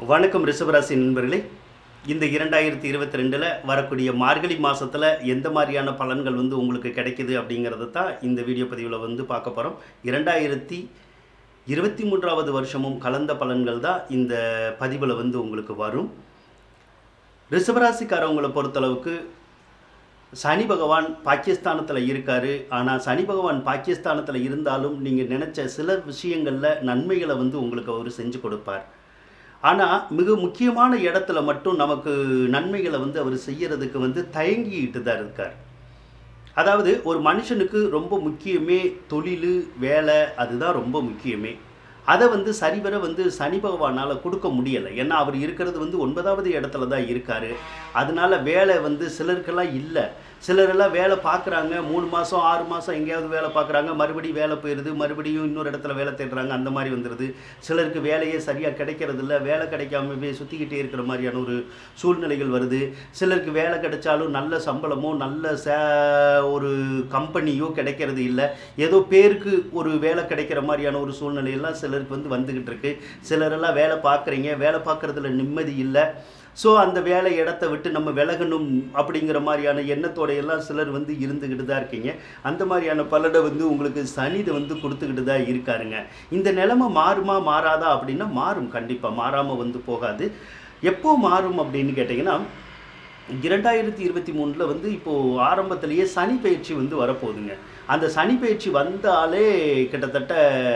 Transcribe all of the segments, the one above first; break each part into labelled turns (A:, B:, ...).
A: வணக்கம் ரிஷபராசி நண்பர்களே இந்த இரண்டாயிரத்தி இருபத்தி ரெண்டில் வரக்கூடிய மார்கழி மாதத்தில் எந்த மாதிரியான பலன்கள் வந்து உங்களுக்கு கிடைக்குது அப்படிங்கிறத தான் இந்த வீடியோ பதிவில் வந்து பார்க்க போகிறோம் இரண்டாயிரத்தி இருபத்தி மூன்றாவது வருஷமும் கலந்த பலன்கள் தான் இந்த பதிவில் வந்து உங்களுக்கு வரும் ரிஷபராசிக்காரவங்களை பொறுத்தளவுக்கு சனி பகவான் பாகிஸ்தானத்தில் இருக்கார் ஆனால் சனி பகவான் பாகிஸ்தானத்தில் இருந்தாலும் நீங்கள் நினச்ச சில விஷயங்களில் நன்மைகளை வந்து உங்களுக்கு அவர் செஞ்சு கொடுப்பார் ஆனால் மிக முக்கியமான இடத்துல மட்டும் நமக்கு நன்மைகளை வந்து அவர் செய்யறதுக்கு வந்து தயங்கிட்டு தான் இருக்கார் அதாவது ஒரு மனுஷனுக்கு ரொம்ப முக்கியமே தொழில் வேலை அதுதான் ரொம்ப முக்கியமே அதை வந்து சரிவர வந்து சனி பகவானால் கொடுக்க முடியலை ஏன்னா அவர் இருக்கிறது வந்து ஒன்பதாவது இடத்துல தான் இருக்கார் அதனால வேலை வந்து சிலருக்கெல்லாம் இல்லை சிலரெல்லாம் வேலை பார்க்குறாங்க மூணு மாதம் ஆறு மாதம் எங்கேயாவது வேலை பார்க்குறாங்க மறுபடியும் வேலை போயிடுது மறுபடியும் இன்னொரு இடத்துல வேலை தேடுறாங்க அந்த மாதிரி வந்துடுது சிலருக்கு வேலையே சரியாக கிடைக்கிறது இல்லை வேலை கிடைக்காமவே சுற்றிக்கிட்டே இருக்கிற மாதிரியான ஒரு சூழ்நிலைகள் வருது சிலருக்கு வேலை கிடைச்சாலும் நல்ல சம்பளமோ நல்ல சே ஒரு கம்பெனியோ கிடைக்கிறது இல்லை ஏதோ பேருக்கு ஒரு வேலை கிடைக்கிற மாதிரியான ஒரு சூழ்நிலையெல்லாம் சிலருக்கு வந்து வந்துக்கிட்டு இருக்கு சிலரெல்லாம் வேலை பார்க்குறீங்க வேலை பார்க்குறதுல நிம்மதி இல்லை ஸோ அந்த வேலை இடத்த விட்டு நம்ம விலகணும் அப்படிங்கிற மாதிரியான எண்ணத்தோட எல்லாம் சிலர் வந்து இருந்துக்கிட்டு தான் இருக்கீங்க அந்த மாதிரியான பலனை வந்து உங்களுக்கு சனிதை வந்து கொடுத்துக்கிட்டு தான் இருக்காருங்க இந்த நிலைமை மாறுமா மாறாதா அப்படின்னா மாறும் கண்டிப்பாக மாறாமல் வந்து போகாது எப்போ மாறும் அப்படின்னு கேட்டிங்கன்னா இரண்டாயிரத்தி இருபத்தி மூணில் வந்து இப்போது ஆரம்பத்திலேயே சனி பயிற்சி வந்து வரப்போகுதுங்க அந்த சனி பயிற்சி வந்தாலே கிட்டத்தட்ட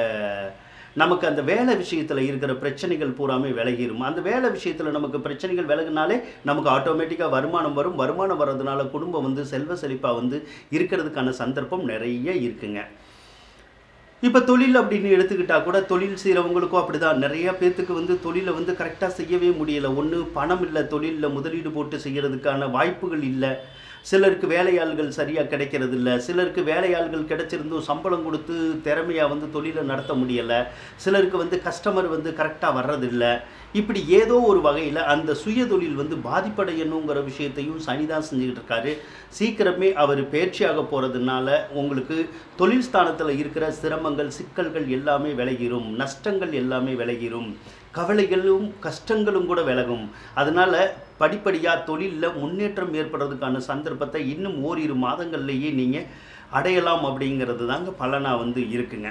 A: நமக்கு அந்த வேலை விஷயத்தில் இருக்கிற பிரச்சனைகள் பூராமே விலகிரும் அந்த வேலை விஷயத்தில் நமக்கு பிரச்சனைகள் விலகினாலே நமக்கு ஆட்டோமேட்டிக்காக வருமானம் வரும் வருமானம் வர்றதுனால குடும்பம் வந்து செல்வ செழிப்பாக வந்து இருக்கிறதுக்கான சந்தர்ப்பம் நிறைய இருக்குங்க இப்போ தொழில் அப்படின்னு எடுத்துக்கிட்டா கூட தொழில் செய்கிறவங்களுக்கும் அப்படி தான் நிறைய பேர்த்துக்கு வந்து தொழிலை வந்து கரெக்டாக செய்யவே முடியல ஒன்று பணம் இல்லை தொழிலில் முதலீடு போட்டு செய்கிறதுக்கான வாய்ப்புகள் இல்லை சிலருக்கு வேலையாள்கள் சரியாக கிடைக்கிறது இல்லை சிலருக்கு வேலையாள்கள் கிடைச்சிருந்தும் சம்பளம் கொடுத்து திறமையாக வந்து தொழிலை நடத்த முடியலை சிலருக்கு வந்து கஸ்டமர் வந்து கரெக்டாக வர்றதில்லை இப்படி ஏதோ ஒரு வகையில் அந்த சுய தொழில் வந்து பாதிப்படையணுங்கிற விஷயத்தையும் சனிதான் செஞ்சுக்கிட்டு இருக்காரு சீக்கிரமே அவர் பயிற்சியாக போகிறதுனால உங்களுக்கு தொழில் ஸ்தானத்தில் இருக்கிற சிரமங்கள் சிக்கல்கள் எல்லாமே விலகிரும் நஷ்டங்கள் எல்லாமே விலகிரும் கவலைகளும் கஷ்டங்களும் கூட விலகும் அதனால் படிப்படியாக தொழிலில் முன்னேற்றம் ஏற்படுறதுக்கான சந்தர்ப்பத்தை இன்னும் ஓரிரு மாதங்கள்லேயே நீங்கள் அடையலாம் அப்படிங்கிறது தாங்க பலனாக வந்து இருக்குங்க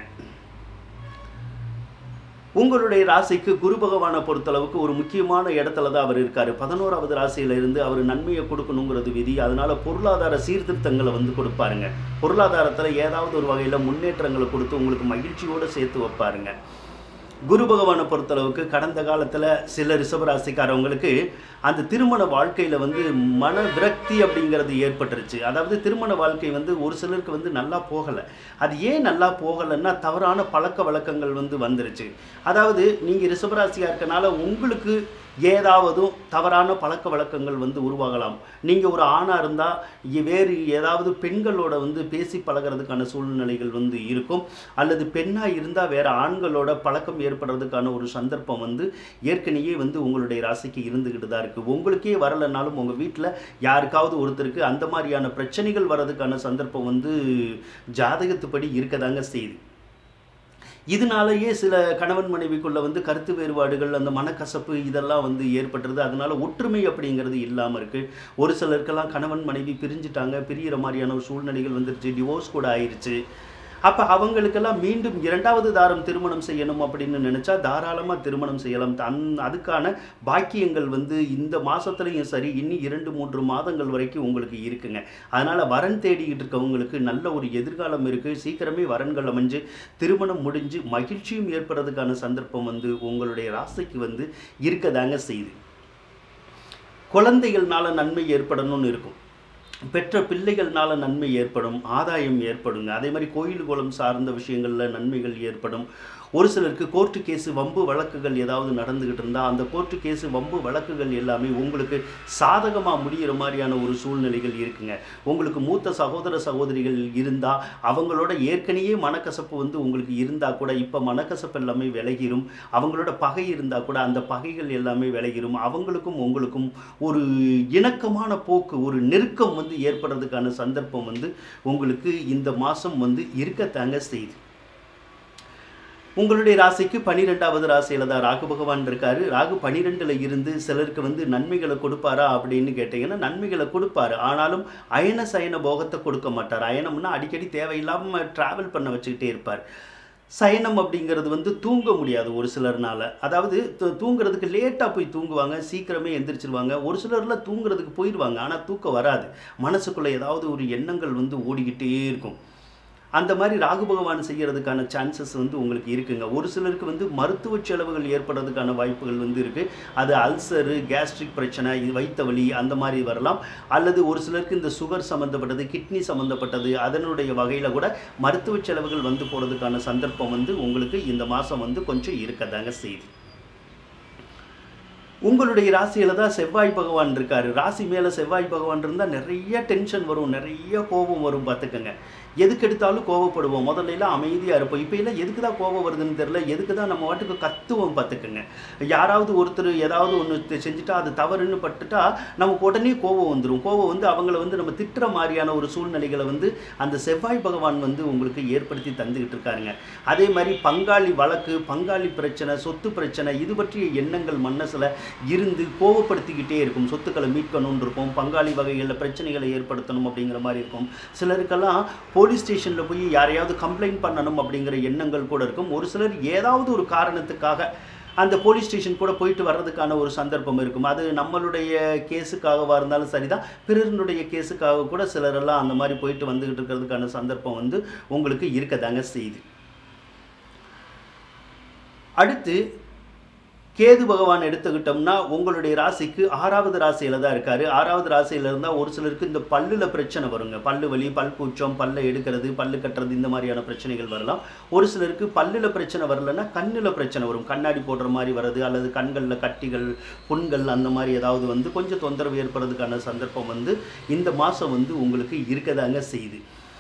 A: உங்களுடைய ராசிக்கு குரு பகவானை பொறுத்தளவுக்கு ஒரு முக்கியமான இடத்துல தான் அவர் இருக்கார் பதினோராவது ராசியில இருந்து அவர் நன்மையை கொடுக்கணுங்கிறது விதி அதனால பொருளாதார சீர்திருத்தங்களை வந்து கொடுப்பாருங்க பொருளாதாரத்தில் ஏதாவது ஒரு வகையில் முன்னேற்றங்களை கொடுத்து உங்களுக்கு மகிழ்ச்சியோடு சேர்த்து வைப்பாருங்க குரு பகவானை பொறுத்தளவுக்கு கடந்த காலத்தில் சில ரிஷபராசிக்காரவங்களுக்கு அந்த திருமண வாழ்க்கையில் வந்து மன விரக்தி அப்படிங்கிறது ஏற்பட்டுருச்சு அதாவது திருமண வாழ்க்கை வந்து ஒரு சிலருக்கு வந்து நல்லா போகலை அது ஏன் நல்லா போகலைன்னா தவறான பழக்க வழக்கங்கள் வந்து வந்துருச்சு அதாவது நீங்கள் ரிஷபராசியாக இருக்கனால உங்களுக்கு ஏதாவதும் தவறான பழக்க வழக்கங்கள் வந்து உருவாகலாம் நீங்கள் ஒரு ஆணாக இருந்தால் வேறு ஏதாவது பெண்களோட வந்து பேசி பழகிறதுக்கான சூழ்நிலைகள் வந்து இருக்கும் அல்லது பெண்ணாக இருந்தால் வேறு ஆண்களோட பழக்கம் ஏற்படுறதுக்கான ஒரு சந்தர்ப்பம் வந்து ஏற்கனவே வந்து உங்களுடைய ராசிக்கு இருந்துக்கிட்டு தான் இருக்குது உங்களுக்கே வரலைனாலும் உங்கள் வீட்டில் யாருக்காவது ஒருத்தருக்கு அந்த மாதிரியான பிரச்சனைகள் வர்றதுக்கான சந்தர்ப்பம் வந்து ஜாதகத்துப்படி இருக்கதாங்க செய்யுது இதனாலேயே சில கணவன் மனைவிக்குள்ள வந்து கருத்து வேறுபாடுகள் அந்த மனக்கசப்பு இதெல்லாம் வந்து ஏற்பட்டுருது அதனால ஒற்றுமை அப்படிங்கிறது இல்லாமல் இருக்குது ஒரு சிலருக்கெல்லாம் கணவன் மனைவி பிரிஞ்சுட்டாங்க பிரியிற மாதிரியான ஒரு சூழ்நிலைகள் வந்துருச்சு டிவோர்ஸ் கூட ஆயிடுச்சு அப்போ அவங்களுக்கெல்லாம் மீண்டும் இரண்டாவது தாரம் திருமணம் செய்யணும் அப்படின்னு நினச்சா தாராளமாக திருமணம் செய்யலாம் தன் அதுக்கான பாக்கியங்கள் வந்து இந்த மாதத்துலையும் சரி இன்னும் இரண்டு மூன்று மாதங்கள் வரைக்கும் உங்களுக்கு இருக்குங்க அதனால் வரன் தேடிக்கிட்டு இருக்கவங்களுக்கு நல்ல ஒரு எதிர்காலம் இருக்குது சீக்கிரமே வரன்கள் அமைஞ்சு திருமணம் முடிஞ்சு மகிழ்ச்சியும் ஏற்படுறதுக்கான சந்தர்ப்பம் வந்து உங்களுடைய ராசிக்கு வந்து இருக்கதாங்க செய்யுது குழந்தைகள்னால நன்மை ஏற்படணும்னு இருக்கும் பெற்ற பிள்ளைகள்னால நன்மை ஏற்படும் ஆதாயம் ஏற்படுங்க அதே மாதிரி கோயில் குளம் சார்ந்த விஷயங்களில் நன்மைகள் ஏற்படும் ஒரு சிலருக்கு கோர்ட்டு கேஸு வம்பு வழக்குகள் ஏதாவது நடந்துக்கிட்டு இருந்தால் அந்த கோர்ட்டு கேஸு வம்பு வழக்குகள் எல்லாமே உங்களுக்கு சாதகமாக முடிகிற மாதிரியான ஒரு சூழ்நிலைகள் இருக்குங்க உங்களுக்கு மூத்த சகோதர சகோதரிகள் இருந்தால் அவங்களோட ஏற்கனவே மனக்கசப்பு வந்து உங்களுக்கு இருந்தால் கூட இப்போ மனக்கசப்பு எல்லாமே விலகிரும் அவங்களோட பகை இருந்தால் கூட அந்த பகைகள் எல்லாமே விலகிரும் அவங்களுக்கும் உங்களுக்கும் ஒரு இணக்கமான போக்கு ஒரு நெருக்கம் வந்து ஏற்படுறதுக்கான சந்தர்ப்பம் வந்து உங்களுக்கு இந்த மாதம் வந்து இருக்கத்தாங்க செய்யுது உங்களுடைய ராசிக்கு பன்னிரெண்டாவது ராசியில் தான் ராகு பகவான் இருக்காரு ராகு பன்னிரெண்டில் இருந்து சிலருக்கு வந்து நன்மைகளை கொடுப்பாரா அப்படின்னு கேட்டிங்கன்னா நன்மைகளை கொடுப்பாரு ஆனாலும் அயன சயன போகத்தை கொடுக்க மாட்டார் அயனம்னா அடிக்கடி தேவையில்லாமல் ட்ராவல் பண்ண வச்சுக்கிட்டே இருப்பார் சயனம் அப்படிங்கிறது வந்து தூங்க முடியாது ஒரு சிலர்னால அதாவது து- தூங்குறதுக்கு லேட்டாக போய் தூங்குவாங்க சீக்கிரமே எந்திரிச்சிருவாங்க ஒரு சிலர்லாம் தூங்குறதுக்கு போயிடுவாங்க ஆனால் தூக்கம் வராது மனசுக்குள்ளே ஏதாவது ஒரு எண்ணங்கள் வந்து ஓடிக்கிட்டே இருக்கும் அந்த மாதிரி ராகு பகவான் செய்யறதுக்கான சான்சஸ் வந்து உங்களுக்கு இருக்குங்க ஒரு சிலருக்கு வந்து மருத்துவ செலவுகள் ஏற்படுறதுக்கான வாய்ப்புகள் வந்து இருக்குது அது அல்சரு கேஸ்ட்ரிக் பிரச்சனை இது வைத்த வலி அந்த மாதிரி வரலாம் அல்லது ஒரு சிலருக்கு இந்த சுகர் சம்மந்தப்பட்டது கிட்னி சம்மந்தப்பட்டது அதனுடைய வகையில் கூட மருத்துவ செலவுகள் வந்து போகிறதுக்கான சந்தர்ப்பம் வந்து உங்களுக்கு இந்த மாதம் வந்து கொஞ்சம் இருக்கதாங்க செய்யுது உங்களுடைய ராசியில தான் செவ்வாய் பகவான் இருக்காரு ராசி மேலே செவ்வாய் பகவான் இருந்தால் நிறைய டென்ஷன் வரும் நிறைய கோபம் வரும் பார்த்துக்கங்க எதுக்கு எடுத்தாலும் கோவப்படுவோம் முதல்ல எல்லாம் அமைதியாக இருப்போம் இப்போ எல்லாம் எதுக்கு தான் கோபம் வருதுன்னு தெரியல எதுக்கு தான் நம்ம வாட்டுக்கு கத்துவோம் பார்த்துக்கங்க யாராவது ஒருத்தர் ஏதாவது ஒன்று செஞ்சுட்டா அது தவறுன்னு பட்டுட்டா நமக்கு உடனே கோபம் வந்துடும் கோபம் வந்து அவங்கள வந்து நம்ம திட்டுற மாதிரியான ஒரு சூழ்நிலைகளை வந்து அந்த செவ்வாய் பகவான் வந்து உங்களுக்கு ஏற்படுத்தி தந்துக்கிட்டு இருக்காருங்க அதே மாதிரி பங்காளி வழக்கு பங்காளி பிரச்சனை சொத்து பிரச்சனை இது பற்றிய எண்ணங்கள் மனசில் இருந்து கோவப்படுத்திக்கிட்டே இருக்கும் சொத்துக்களை மீட்கணும்னு இருக்கும் பங்காளி வகைகளில் பிரச்சனைகளை ஏற்படுத்தணும் அப்படிங்கிற மாதிரி இருக்கும் சிலருக்கெல்லாம் போலீஸ் ஸ்டேஷனில் போய் யாரையாவது கம்ப்ளைண்ட் பண்ணணும் அப்படிங்கிற எண்ணங்கள் கூட இருக்கும் ஒரு சிலர் ஏதாவது ஒரு காரணத்துக்காக அந்த போலீஸ் ஸ்டேஷன் கூட போயிட்டு வர்றதுக்கான ஒரு சந்தர்ப்பம் இருக்கும் அது நம்மளுடைய கேஸுக்காகவா இருந்தாலும் சரிதான் பிறருடைய கேஸுக்காக கூட சிலரெல்லாம் அந்த மாதிரி போயிட்டு வந்துகிட்டு இருக்கிறதுக்கான சந்தர்ப்பம் வந்து உங்களுக்கு இருக்கதாங்க செய்யுது அடுத்து கேது பகவான் எடுத்துக்கிட்டோம்னா உங்களுடைய ராசிக்கு ஆறாவது ராசியில தான் இருக்காரு ஆறாவது ராசியில இருந்தால் ஒரு சிலருக்கு இந்த பல்லுல பிரச்சனை வருங்க பல்லு வலி பல் கூச்சம் பல்லை எடுக்கிறது பல்லு கட்டுறது இந்த மாதிரியான பிரச்சனைகள் வரலாம் ஒரு சிலருக்கு பல்லுல பிரச்சனை வரலன்னா கண்ணுல பிரச்சனை வரும் கண்ணாடி போடுற மாதிரி வருது அல்லது கண்களில் கட்டிகள் புண்கள் அந்த மாதிரி ஏதாவது வந்து கொஞ்சம் தொந்தரவு ஏற்படுறதுக்கான சந்தர்ப்பம் வந்து இந்த மாதம் வந்து உங்களுக்கு இருக்கதாங்க செய்யுது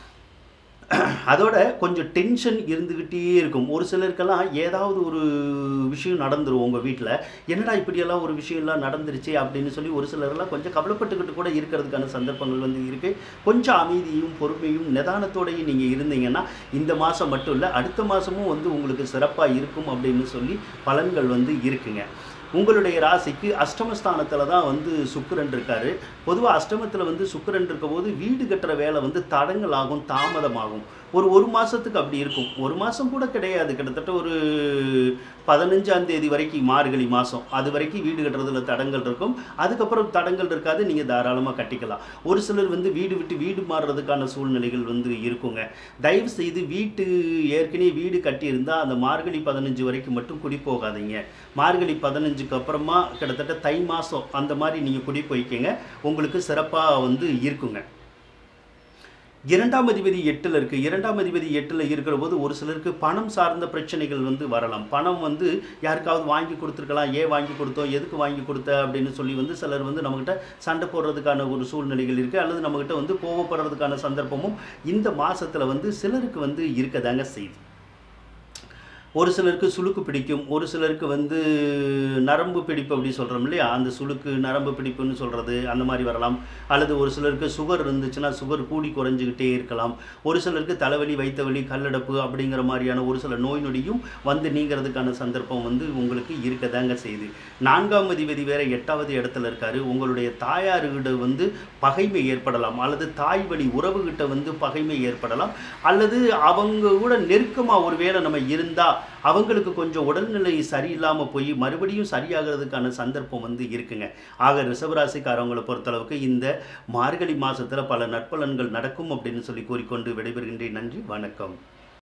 A: அதோட கொஞ்சம் டென்ஷன் இருந்துக்கிட்டே இருக்கும் ஒரு சிலருக்கெல்லாம் ஏதாவது ஒரு விஷயம் நடந்துரும் உங்கள் வீட்டில் என்னடா இப்படியெல்லாம் ஒரு விஷயம்லாம் நடந்துருச்சு அப்படின்னு சொல்லி ஒரு சிலரெல்லாம் கொஞ்சம் கவலைப்பட்டுக்கிட்டு கூட இருக்கிறதுக்கான சந்தர்ப்பங்கள் வந்து இருக்குது கொஞ்சம் அமைதியும் பொறுமையும் நிதானத்தோடையும் நீங்கள் இருந்தீங்கன்னா இந்த மாதம் மட்டும் இல்லை அடுத்த மாதமும் வந்து உங்களுக்கு சிறப்பாக இருக்கும் அப்படின்னு சொல்லி பலன்கள் வந்து இருக்குங்க உங்களுடைய ராசிக்கு அஷ்டமஸ்தானத்தில் தான் வந்து சுக்கிரன் இருக்காரு பொதுவாக அஷ்டமத்தில் வந்து சுக்கிரன் இருக்கும்போது வீடு கட்டுற வேலை வந்து தடங்களாகும் தாமதமாகும் ஒரு ஒரு மாதத்துக்கு அப்படி இருக்கும் ஒரு மாதம் கூட கிடையாது கிட்டத்தட்ட ஒரு பதினஞ்சாம் தேதி வரைக்கும் மார்கழி மாதம் அது வரைக்கும் வீடு கட்டுறதுல தடங்கள் இருக்கும் அதுக்கப்புறம் தடங்கள் இருக்காது நீங்கள் தாராளமாக கட்டிக்கலாம் ஒரு சிலர் வந்து வீடு விட்டு வீடு மாறுறதுக்கான சூழ்நிலைகள் வந்து இருக்குங்க தயவு செய்து வீட்டு ஏற்கனவே வீடு கட்டியிருந்தால் அந்த மார்கழி பதினஞ்சு வரைக்கும் மட்டும் குடி போகாதீங்க மார்கழி பதினஞ்சுக்கு அப்புறமா கிட்டத்தட்ட தை மாதம் அந்த மாதிரி நீங்கள் குடி போய்க்கங்க உங்களுக்கு சிறப்பாக வந்து இருக்குங்க இரண்டாம் அதிபதி எட்டில் இருக்குது இரண்டாம் அதிபதி எட்டில் இருக்கிற போது ஒரு சிலருக்கு பணம் சார்ந்த பிரச்சனைகள் வந்து வரலாம் பணம் வந்து யாருக்காவது வாங்கி கொடுத்துருக்கலாம் ஏன் வாங்கி கொடுத்தோம் எதுக்கு வாங்கி கொடுத்த அப்படின்னு சொல்லி வந்து சிலர் வந்து நம்மக்கிட்ட சண்டை போடுறதுக்கான ஒரு சூழ்நிலைகள் இருக்குது அல்லது நம்மக்கிட்ட வந்து கோவப்படுறதுக்கான சந்தர்ப்பமும் இந்த மாதத்தில் வந்து சிலருக்கு வந்து இருக்கதாங்க செய்யுது ஒரு சிலருக்கு சுளுக்கு பிடிக்கும் ஒரு சிலருக்கு வந்து நரம்பு பிடிப்பு அப்படி சொல்கிறோம் இல்லையா அந்த சுளுக்கு நரம்பு பிடிப்புன்னு சொல்கிறது அந்த மாதிரி வரலாம் அல்லது ஒரு சிலருக்கு சுகர் இருந்துச்சுன்னா சுகர் கூடி குறைஞ்சிக்கிட்டே இருக்கலாம் ஒரு சிலருக்கு தலைவலி வைத்த வலி கல்லடப்பு அப்படிங்கிற மாதிரியான ஒரு சில நோய் நொடியும் வந்து நீங்கிறதுக்கான சந்தர்ப்பம் வந்து உங்களுக்கு இருக்கதாங்க செய்யுது நான்காம் அதிபதி வேற எட்டாவது இடத்துல இருக்காரு உங்களுடைய தாயாருகிட்ட வந்து பகைமை ஏற்படலாம் அல்லது தாய் வழி உறவுகிட்ட வந்து பகைமை ஏற்படலாம் அல்லது அவங்க கூட நெருக்கமாக ஒருவேளை நம்ம இருந்தால் அவங்களுக்கு கொஞ்சம் உடல்நிலை சரியில்லாமல் போய் மறுபடியும் சரியாகிறதுக்கான சந்தர்ப்பம் வந்து இருக்குங்க ஆக ரிஷபராசிக்காரவங்களை பொறுத்தளவுக்கு இந்த மார்கழி மாதத்தில் பல நற்பலன்கள் நடக்கும் அப்படின்னு சொல்லி கூறிக்கொண்டு விடைபெறுகின்றேன் நன்றி வணக்கம்